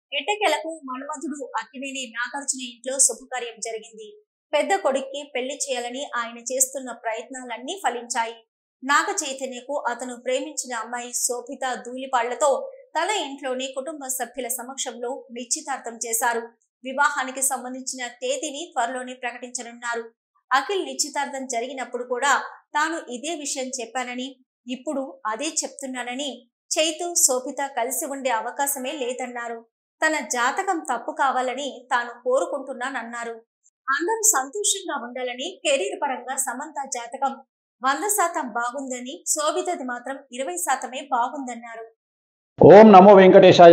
ఎట్టకేలకు మన్మధుడు అక్కినేని నాగార్జున ఇంట్లో శుభకార్యం జరిగింది పెద్ద కొడుక్కి పెళ్లి చేయాలని ఆయన చేస్తున్న ప్రయత్నాలన్నీ ఫలించాయి నాగ చైతన్యకు అతను ప్రేమించిన అమ్మాయి శోభిత ధూళిపాళ్లతో తన ఇంట్లోనే కుటుంబ సభ్యుల సమక్షంలో నిశ్చితార్థం చేశారు వివాహానికి సంబంధించిన తేదీని త్వరలోనే ప్రకటించనున్నారు అఖిల్ నిశ్చితార్థం జరిగినప్పుడు కూడా తాను ఇదే విషయం చెప్పానని ఇప్పుడు అదే చెప్తున్నానని చైతు శోభిత కలిసి ఉండే అవకాశమే లేదన్నారు తన జాతకం తప్పు కావాలని తాను కోరుకుంటున్నానన్నారు అందరూ సంతోషంగా ఉండాలని కెరీర్ పరంగా సమంత జాతకం వంద శాతం బాగుందని శోభితది మాత్రం ఇరవై శాతమే బాగుందన్నారు ఓం నమో వెంకటేశాయ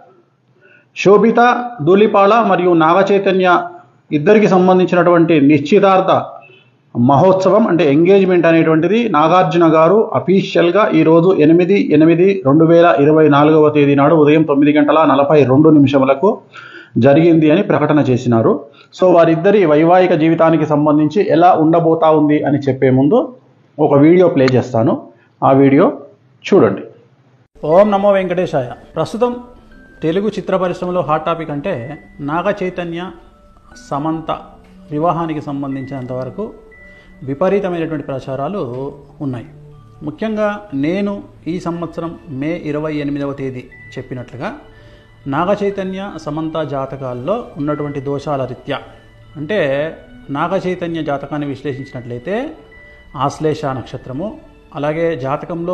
శోభిత ధూళిపాళ మరియు నాగచైతన్య ఇద్దరికి సంబంధించినటువంటి నిశ్చితార్థ మహోత్సవం అంటే ఎంగేజ్మెంట్ అనేటువంటిది నాగార్జున గారు అఫీషియల్గా ఈరోజు ఎనిమిది ఎనిమిది రెండు వేల ఇరవై నాలుగవ తేదీ నాడు ఉదయం తొమ్మిది గంటల నలభై రెండు నిమిషములకు జరిగింది అని ప్రకటన చేసినారు సో వారిద్దరి వైవాహిక జీవితానికి సంబంధించి ఎలా ఉండబోతా ఉంది అని చెప్పే ముందు ఒక వీడియో ప్లే చేస్తాను ఆ వీడియో చూడండి ఓం నమో వెంకటేశాయ ప్రస్తుతం తెలుగు చిత్ర పరిశ్రమలో హాట్ టాపిక్ అంటే నాగ చైతన్య సమంత వివాహానికి సంబంధించినంత వరకు విపరీతమైనటువంటి ప్రచారాలు ఉన్నాయి ముఖ్యంగా నేను ఈ సంవత్సరం మే ఇరవై ఎనిమిదవ తేదీ చెప్పినట్లుగా నాగ చైతన్య సమంత జాతకాల్లో ఉన్నటువంటి దోషాల రీత్యా అంటే నాగ చైతన్య జాతకాన్ని విశ్లేషించినట్లయితే ఆశ్లేష నక్షత్రము అలాగే జాతకంలో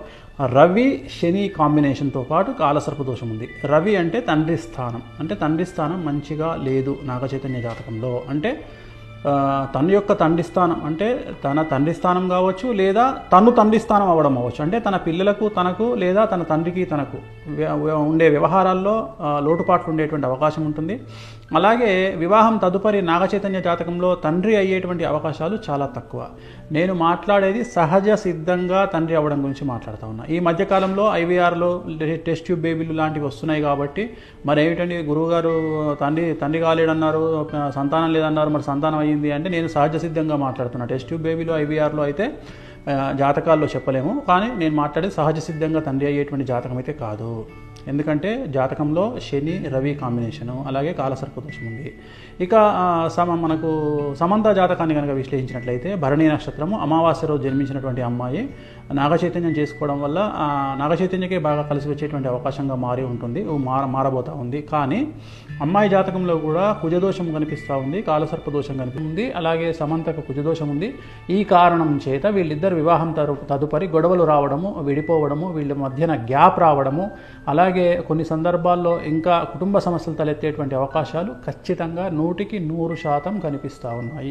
రవి శని కాంబినేషన్తో పాటు కాలసర్ప దోషం ఉంది రవి అంటే తండ్రి స్థానం అంటే తండ్రి స్థానం మంచిగా లేదు నాగచైతన్య జాతకంలో అంటే ఆ, తన యొక్క తండ్రి స్థానం అంటే తన తండ్రి స్థానం కావచ్చు లేదా తను తండ్రి స్థానం అవ్వడం అవ్వచ్చు అంటే తన పిల్లలకు తనకు లేదా తన తండ్రికి తనకు వ్య- వ్య- ఉండే వ్యవహారాల్లో ఆ, లోటుపాట్లు ఉండేటువంటి అవకాశం ఉంటుంది అలాగే వివాహం తదుపరి నాగచైతన్య జాతకంలో తండ్రి అయ్యేటువంటి అవకాశాలు చాలా తక్కువ నేను మాట్లాడేది సహజ సిద్ధంగా తండ్రి అవ్వడం గురించి మాట్లాడుతూ ఉన్నా ఈ మధ్యకాలంలో ఐవీఆర్లో టెస్ట్ ట్యూబ్ బేబీలు లాంటివి వస్తున్నాయి కాబట్టి మరి ఏమిటండి గురువుగారు తండ్రి తండ్రి కాలేడన్నారు సంతానం లేదన్నారు మరి సంతానం అయ్యింది అంటే నేను సహజ సిద్ధంగా మాట్లాడుతున్నా టెస్ట్ ట్యూబ్ బేబీలో ఐవీఆర్లో అయితే ఆ, జాతకాల్లో చెప్పలేము కానీ నేను మాట్లాడేది సహజ సిద్ధంగా తండ్రి అయ్యేటువంటి జాతకం అయితే కాదు ఎందుకంటే జాతకంలో శని రవి కాంబినేషను అలాగే కాలసర్ప దోషం ఉంది ఇక ఆ, సమ మనకు సమంత జాతకాన్ని కనుక విశ్లేషించినట్లయితే భరణి నక్షత్రము అమావాస్య రోజు జన్మించినటువంటి అమ్మాయి నాగచైతన్యం చేసుకోవడం వల్ల ఆ, నాగచైతన్యకే బాగా కలిసి వచ్చేటువంటి అవకాశంగా మారి ఉంటుంది ఓ మార మారబోతా ఉంది కానీ అమ్మాయి జాతకంలో కూడా కుజదోషం కనిపిస్తూ ఉంది కాలసర్ప దోషం కనిపిస్తుంది అలాగే సమంతకు కుజదోషం ఉంది ఈ కారణం చేత వీళ్ళిద్దరు వివాహం తరు తదుపరి గొడవలు రావడము విడిపోవడము వీళ్ళ మధ్యన గ్యాప్ రావడము అలాగే కొన్ని సందర్భాల్లో ఇంకా కుటుంబ సమస్యలు తలెత్తేటువంటి అవకాశాలు ఖచ్చితంగా నూటికి నూరు శాతం కనిపిస్తూ ఉన్నాయి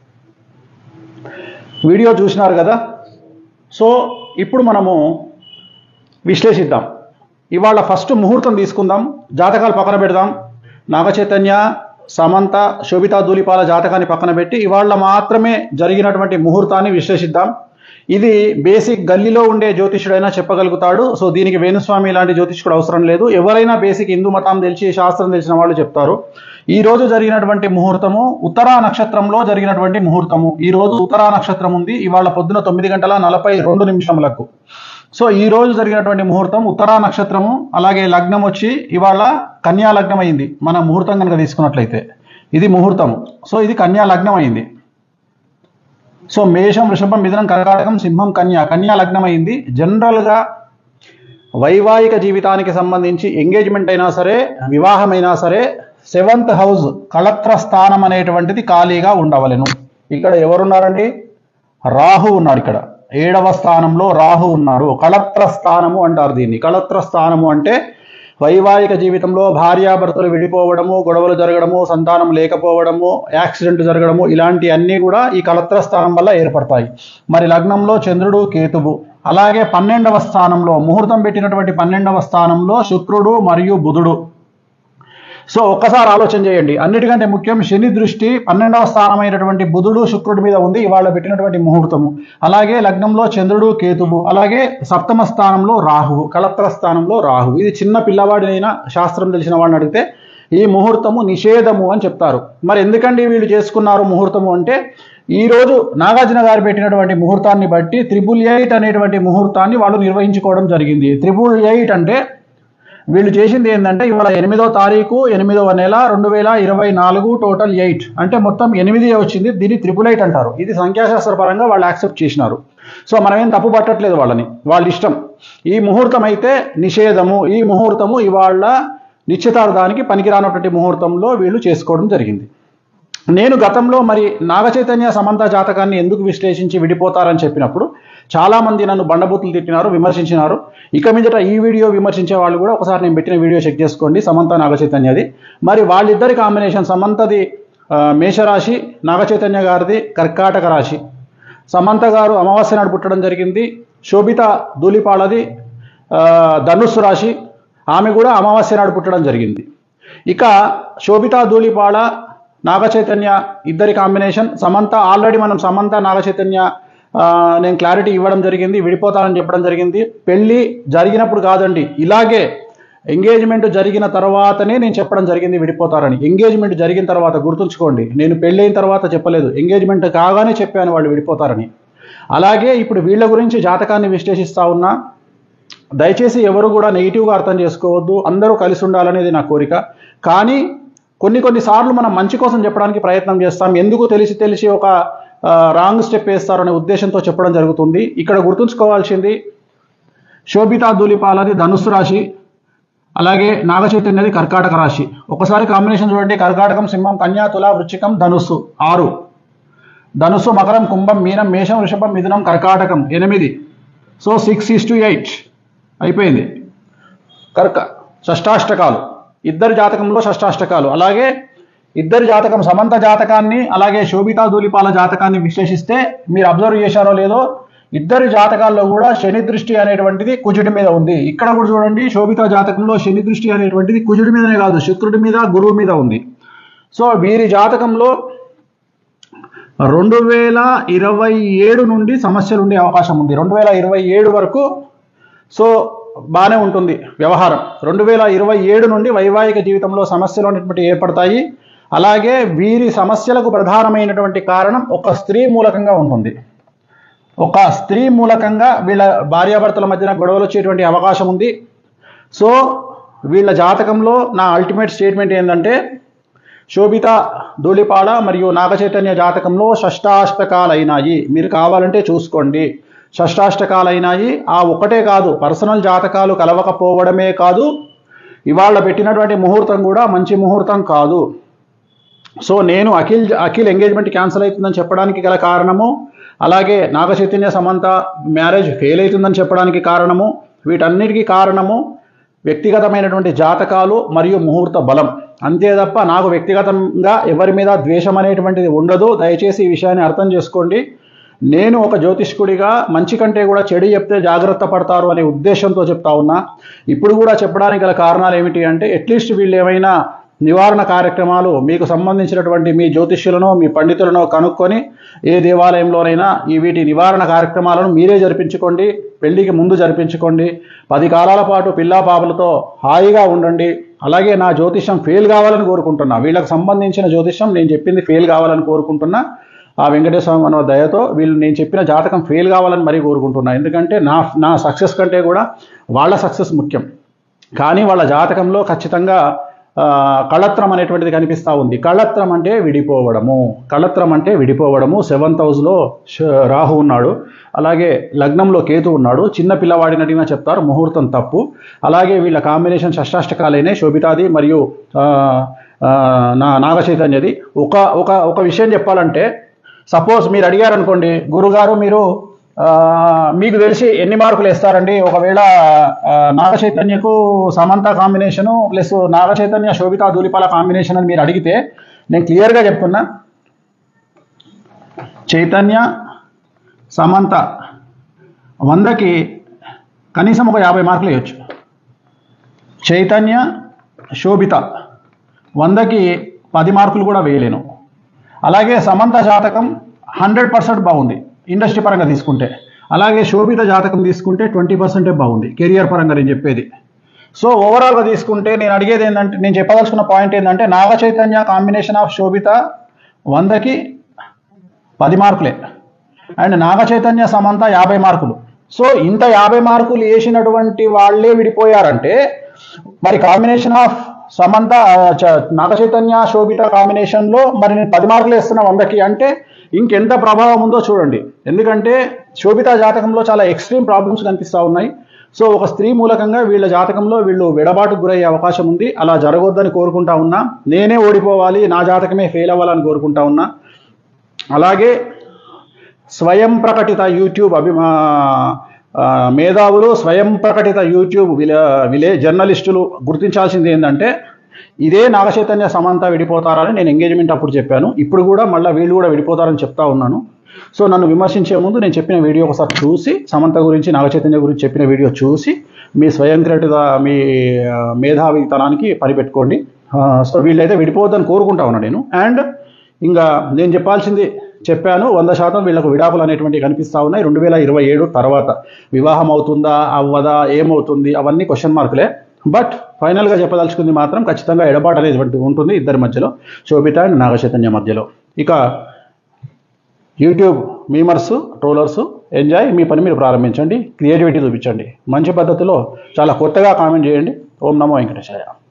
వీడియో చూసినారు కదా సో ఇప్పుడు మనము విశ్లేషిద్దాం ఇవాళ ఫస్ట్ ముహూర్తం తీసుకుందాం జాతకాలు పక్కన పెడదాం నాగచైతన్య సమంత శోభితా ధూళిపాల జాతకాన్ని పక్కన పెట్టి ఇవాళ మాత్రమే జరిగినటువంటి ముహూర్తాన్ని విశ్లేషిద్దాం ఇది బేసిక్ గల్లీలో ఉండే జ్యోతిష్యుడైనా చెప్పగలుగుతాడు సో దీనికి వేణుస్వామి లాంటి జ్యోతిష్కుడు అవసరం లేదు ఎవరైనా బేసిక్ హిందూ మతం తెలిసి శాస్త్రం తెలిసిన వాళ్ళు చెప్తారు ఈ రోజు జరిగినటువంటి ముహూర్తము ఉత్తరా నక్షత్రంలో జరిగినటువంటి ముహూర్తము ఈ రోజు ఉత్తరా నక్షత్రం ఉంది ఇవాళ పొద్దున తొమ్మిది గంటల నలభై రెండు నిమిషములకు సో ఈ రోజు జరిగినటువంటి ముహూర్తం ఉత్తరా నక్షత్రము అలాగే లగ్నం వచ్చి ఇవాళ కన్యా లగ్నం అయింది మన ముహూర్తం కనుక తీసుకున్నట్లయితే ఇది ముహూర్తము సో ఇది కన్యా లగ్నం అయింది సో మేషం వృషభం మిథునం కర్కాటకం సింహం కన్యా కన్యా లగ్నం అయింది జనరల్గా వైవాహిక జీవితానికి సంబంధించి ఎంగేజ్మెంట్ అయినా సరే వివాహం అయినా సరే సెవెంత్ హౌస్ కళత్ర స్థానం అనేటువంటిది ఖాళీగా ఉండవలెను ఇక్కడ ఎవరున్నారండి రాహు ఉన్నాడు ఇక్కడ ఏడవ స్థానంలో రాహు ఉన్నాడు కళత్ర స్థానము అంటారు దీన్ని కళత్ర స్థానము అంటే వైవాహిక జీవితంలో భార్యాభర్తలు విడిపోవడము గొడవలు జరగడము సంతానం లేకపోవడము యాక్సిడెంట్ జరగడము ఇలాంటి అన్నీ కూడా ఈ కళత్ర స్థానం వల్ల ఏర్పడతాయి మరి లగ్నంలో చంద్రుడు కేతువు అలాగే పన్నెండవ స్థానంలో ముహూర్తం పెట్టినటువంటి పన్నెండవ స్థానంలో శుక్రుడు మరియు బుధుడు సో ఒక్కసారి ఆలోచన చేయండి అన్నిటికంటే ముఖ్యం శని దృష్టి పన్నెండవ స్థానమైనటువంటి బుధుడు శుక్రుడి మీద ఉంది ఇవాళ పెట్టినటువంటి ముహూర్తము అలాగే లగ్నంలో చంద్రుడు కేతువు అలాగే సప్తమ స్థానంలో రాహువు కళత్ర స్థానంలో రాహువు ఇది చిన్న పిల్లవాడినైనా శాస్త్రం తెలిసిన వాడిని అడిగితే ఈ ముహూర్తము నిషేధము అని చెప్తారు మరి ఎందుకండి వీళ్ళు చేసుకున్నారు ముహూర్తము అంటే ఈ రోజు నాగార్జున గారు పెట్టినటువంటి ముహూర్తాన్ని బట్టి త్రిబుల్ ఎయిట్ అనేటువంటి ముహూర్తాన్ని వాళ్ళు నిర్వహించుకోవడం జరిగింది త్రిబుల్ ఎయిట్ అంటే వీళ్ళు చేసింది ఏంటంటే ఇవాళ ఎనిమిదో తారీఖు ఎనిమిదవ నెల రెండు వేల ఇరవై నాలుగు టోటల్ ఎయిట్ అంటే మొత్తం ఎనిమిది వచ్చింది దీన్ని త్రిపుల్ ఎయిట్ అంటారు ఇది సంఖ్యాశాస్త్ర పరంగా వాళ్ళు యాక్సెప్ట్ చేసినారు సో మనం ఏం తప్పు పట్టట్లేదు వాళ్ళని వాళ్ళ ఇష్టం ఈ ముహూర్తం అయితే నిషేధము ఈ ముహూర్తము ఇవాళ నిశ్చితార్థానికి పనికిరానటువంటి ముహూర్తంలో వీళ్ళు చేసుకోవడం జరిగింది నేను గతంలో మరి నాగచైతన్య సమంత జాతకాన్ని ఎందుకు విశ్లేషించి విడిపోతారని చెప్పినప్పుడు చాలామంది నన్ను బండబూతులు తిట్టినారు విమర్శించినారు ఇక మీదట ఈ వీడియో విమర్శించే వాళ్ళు కూడా ఒకసారి నేను పెట్టిన వీడియో చెక్ చేసుకోండి సమంత నాగచైతన్యది మరి వాళ్ళిద్దరి కాంబినేషన్ సమంతది ఆ, మేషరాశి నాగచైతన్య గారిది కర్కాటక రాశి సమంత గారు అమావాస్య నాడు పుట్టడం జరిగింది శోభిత ధూళిపాళది ఆ, ధనుస్సు రాశి ఆమె కూడా అమావాస్య నాడు పుట్టడం జరిగింది ఇక శోభిత ధూళిపాళ నాగచైతన్య ఇద్దరి కాంబినేషన్ సమంత ఆల్రెడీ మనం సమంత నాగచైతన్య ఆ, నేను క్లారిటీ ఇవ్వడం జరిగింది విడిపోతానని చెప్పడం జరిగింది పెళ్ళి జరిగినప్పుడు కాదండి ఇలాగే ఎంగేజ్మెంట్ జరిగిన తర్వాతనే నేను చెప్పడం జరిగింది విడిపోతారని ఎంగేజ్మెంట్ జరిగిన తర్వాత గుర్తుంచుకోండి నేను పెళ్ళైన తర్వాత చెప్పలేదు ఎంగేజ్మెంట్ కాగానే చెప్పాను వాళ్ళు విడిపోతారని అలాగే ఇప్పుడు వీళ్ళ గురించి జాతకాన్ని విశ్లేషిస్తా ఉన్నా దయచేసి ఎవరు కూడా నెగిటివ్గా అర్థం చేసుకోవద్దు అందరూ కలిసి ఉండాలనేది నా కోరిక కానీ కొన్ని కొన్ని సార్లు మనం మంచి కోసం చెప్పడానికి ప్రయత్నం చేస్తాం ఎందుకు తెలిసి తెలిసి ఒక రాంగ్ స్టెప్ వేస్తారనే ఉద్దేశంతో చెప్పడం జరుగుతుంది ఇక్కడ గుర్తుంచుకోవాల్సింది శోభితా ధూళిపాలది ధనుస్సు రాశి అలాగే నాగచైతన్యది కర్కాటక రాశి ఒకసారి కాంబినేషన్ చూడండి కర్కాటకం సింహం కన్యా తుల వృచ్చికం ధనుస్సు ఆరు ధనుస్సు మకరం కుంభం మీనం మేషం వృషభం మిథునం కర్కాటకం ఎనిమిది so six is to eight అయిపోయింది కర్క షష్టాష్టకాలు ఇద్దరి జాతకంలో షష్టాష్టకాలు అలాగే ఇద్దరి జాతకం సమంత జాతకాన్ని అలాగే శోభితా ధూళిపాల జాతకాన్ని విశ్లేషిస్తే మీరు అబ్జర్వ్ చేశారో లేదో ఇద్దరి జాతకాల్లో కూడా శని దృష్టి అనేటువంటిది కుజుడి మీద ఉంది ఇక్కడ కూడా చూడండి శోభితా జాతకంలో శని దృష్టి అనేటువంటిది కుజుడి మీదనే కాదు శుక్రుడి మీద గురువు మీద ఉంది సో వీరి జాతకంలో రెండు వేల ఇరవై ఏడు నుండి సమస్యలు ఉండే అవకాశం ఉంది రెండు వేల ఇరవై ఏడు వరకు సో బాగానే ఉంటుంది వ్యవహారం రెండు వేల ఇరవై ఏడు నుండి వైవాహిక జీవితంలో సమస్యలు అనేటువంటి ఏర్పడతాయి అలాగే వీరి సమస్యలకు ప్రధానమైనటువంటి కారణం ఒక స్త్రీ మూలకంగా ఉంటుంది ఒక స్త్రీ మూలకంగా వీళ్ళ భార్యాభర్తల మధ్యన గొడవలు వచ్చేటువంటి అవకాశం ఉంది సో వీళ్ళ జాతకంలో నా అల్టిమేట్ స్టేట్మెంట్ ఏంటంటే శోభిత ధూళిపాడ మరియు నాగచైతన్య జాతకంలో షష్టాష్టకాలైనాయి మీరు కావాలంటే చూసుకోండి షష్టాష్టకాలైనాయి ఆ ఒక్కటే కాదు పర్సనల్ జాతకాలు కలవకపోవడమే కాదు ఇవాళ పెట్టినటువంటి ముహూర్తం కూడా మంచి ముహూర్తం కాదు సో నేను అఖిల్ అఖిల్ ఎంగేజ్మెంట్ క్యాన్సిల్ అవుతుందని చెప్పడానికి గల కారణము అలాగే నాగచైతన్య సమంత మ్యారేజ్ ఫెయిల్ అవుతుందని చెప్పడానికి కారణము వీటన్నిటికీ కారణము వ్యక్తిగతమైనటువంటి జాతకాలు మరియు ముహూర్త బలం అంతే తప్ప నాకు వ్యక్తిగతంగా ఎవరి మీద ద్వేషం అనేటువంటిది ఉండదు దయచేసి ఈ విషయాన్ని అర్థం చేసుకోండి నేను ఒక జ్యోతిష్కుడిగా మంచి కంటే కూడా చెడు చెప్తే జాగ్రత్త పడతారు అనే ఉద్దేశంతో చెప్తా ఉన్నా ఇప్పుడు కూడా చెప్పడానికి గల కారణాలు ఏమిటి అంటే అట్లీస్ట్ వీళ్ళు ఏమైనా నివారణ కార్యక్రమాలు మీకు సంబంధించినటువంటి మీ జ్యోతిష్యులను మీ పండితులను కనుక్కొని ఏ దేవాలయంలోనైనా ఈ వీటి నివారణ కార్యక్రమాలను మీరే జరిపించుకోండి పెళ్లికి ముందు జరిపించుకోండి పది కాలాల పాటు పిల్లా పాపలతో హాయిగా ఉండండి అలాగే నా జ్యోతిష్యం ఫెయిల్ కావాలని కోరుకుంటున్నా వీళ్ళకి సంబంధించిన జ్యోతిష్యం నేను చెప్పింది ఫెయిల్ కావాలని కోరుకుంటున్నా ఆ వెంకటేశ్వర మన దయతో వీళ్ళు నేను చెప్పిన జాతకం ఫెయిల్ కావాలని మరీ కోరుకుంటున్నా ఎందుకంటే నా నా సక్సెస్ కంటే కూడా వాళ్ళ సక్సెస్ ముఖ్యం కానీ వాళ్ళ జాతకంలో ఖచ్చితంగా ఆ, కళత్రం అనేటువంటిది కనిపిస్తూ ఉంది కళత్రం అంటే విడిపోవడము కళత్రం అంటే విడిపోవడము సెవెంత్ హౌస్లో శ- రాహు ఉన్నాడు అలాగే లగ్నంలో కేతు ఉన్నాడు చిన్న పిల్లవాడినట్టుగా చెప్తారు ముహూర్తం తప్పు అలాగే వీళ్ళ కాంబినేషన్ షష్టాష్టకాలైన శోభితాది మరియు ఆ, ఆ, నా నాగ చైతన్యది ఒక ఒక ఒక విషయం చెప్పాలంటే సపోజ్ మీరు అడిగారు అనుకోండి గురుగారు మీరు ఆ, మీకు తెలిసి ఎన్ని మార్కులు ఇస్తారండి ఒకవేళ ఆ, నాగ చైతన్యకు Samantha combination plus Naga Chaitanya Sobhita Dhulipala combination అని మీరు అడిగితే నేను క్లియర్గా చెప్తున్నా చైతన్య సమంత వందకి కనీసం ఒక యాభై మార్కులు వేయచ్చు చైతన్య శోభిత వందకి పది మార్కులు కూడా వేయలేను అలాగే సమంత జాతకం హండ్రెడ్ పర్సెంట్ బాగుంది ఇండస్ట్రీ పరంగా తీసుకుంటే అలాగే శోభిత జాతకం తీసుకుంటే ట్వంటీ పర్సెంటే బాగుంది కెరియర్ పరంగా నేను చెప్పేది సో ఓవరాల్గా తీసుకుంటే నేను అడిగేది ఏంటంటే నేను చెప్పదలుచుకున్న పాయింట్ ఏంటంటే నాగ చైతన్య కాంబినేషన్ ఆఫ్ శోభిత వందకి పది మార్కులే అండ్ నాగ చైతన్య సమంత యాభై మార్కులు సో ఇంత యాభై మార్కులు వేసినటువంటి వాళ్ళే విడిపోయారంటే మరి కాంబినేషన్ ఆఫ్ సమంత ఆ, చ- నాగ చైతన్య శోభిత కాంబినేషన్లో మరి నేను పది మార్కులు వేస్తున్నా వందకి అంటే ఇంకెంత ప్రభావం ఉందో చూడండి ఎందుకంటే శోభిత జాతకంలో చాలా ఎక్స్ట్రీమ్ ప్రాబ్లమ్స్ కనిపిస్తూ ఉన్నాయి సో ఒక స్త్రీ మూలకంగా వీళ్ళ జాతకంలో వీళ్ళు విడబాటుకు గురయ్యే అవకాశం ఉంది అలా జరగొద్దని కోరుకుంటా ఉన్నా నేనే ఓడిపోవాలి నా జాతకమే ఫెయిల్ అవ్వాలని కోరుకుంటా ఉన్నా అలాగే స్వయం ప్రకటిత యూట్యూబ్ అభిమా ఆ, మేధావులు స్వయం ప్రకటిత యూట్యూబ్ విలే విలే జర్నలిస్టులు గుర్తించాల్సింది ఏంటంటే ఇదే నాగచైతన్య సమంత విడిపోతారని నేను ఎంగేజ్మెంట్ అప్పుడు చెప్పాను ఇప్పుడు కూడా మళ్ళీ వీళ్ళు కూడా విడిపోతారని చెప్తా ఉన్నాను సో నన్ను విమర్శించే ముందు నేను చెప్పిన వీడియో ఒకసారి చూసి సమంత గురించి నాగచైతన్య గురించి చెప్పిన వీడియో చూసి మీ స్వయం క్రియేటివ్ మీ ఆ, మేధావితనానికి పనిపెట్టుకోండి ఆ, సో వీళ్ళైతే విడిపోవద్దని కోరుకుంటా ఉన్నాను నేను అండ్ ఇంకా నేను చెప్పాల్సింది చెప్పాను వంద శాతం వీళ్ళకు విడాకులు అనేటువంటివి కనిపిస్తూ ఉన్నాయి రెండు వేల ఇరవై ఏడు తర్వాత వివాహం అవుతుందా అవ్వదా ఏమవుతుంది అవన్నీ క్వశ్చన్ మార్కులే బట్ ఫైనల్గా చెప్పదలుచుకుంది మాత్రం ఖచ్చితంగా ఎడబాటు అనేటువంటి ఉంటుంది ఇద్దరి మధ్యలో శోభిత అండ్ నాగచైతన్య మధ్యలో ఇక యూట్యూబ్ మీమర్స్ ట్రోలర్స్ ఎంజాయ్ మీ పని మీరు ప్రారంభించండి క్రియేటివిటీ చూపించండి మంచి పద్ధతిలో చాలా కొత్తగా కామెంట్ చేయండి ఓం నమో వెంకటేశాయ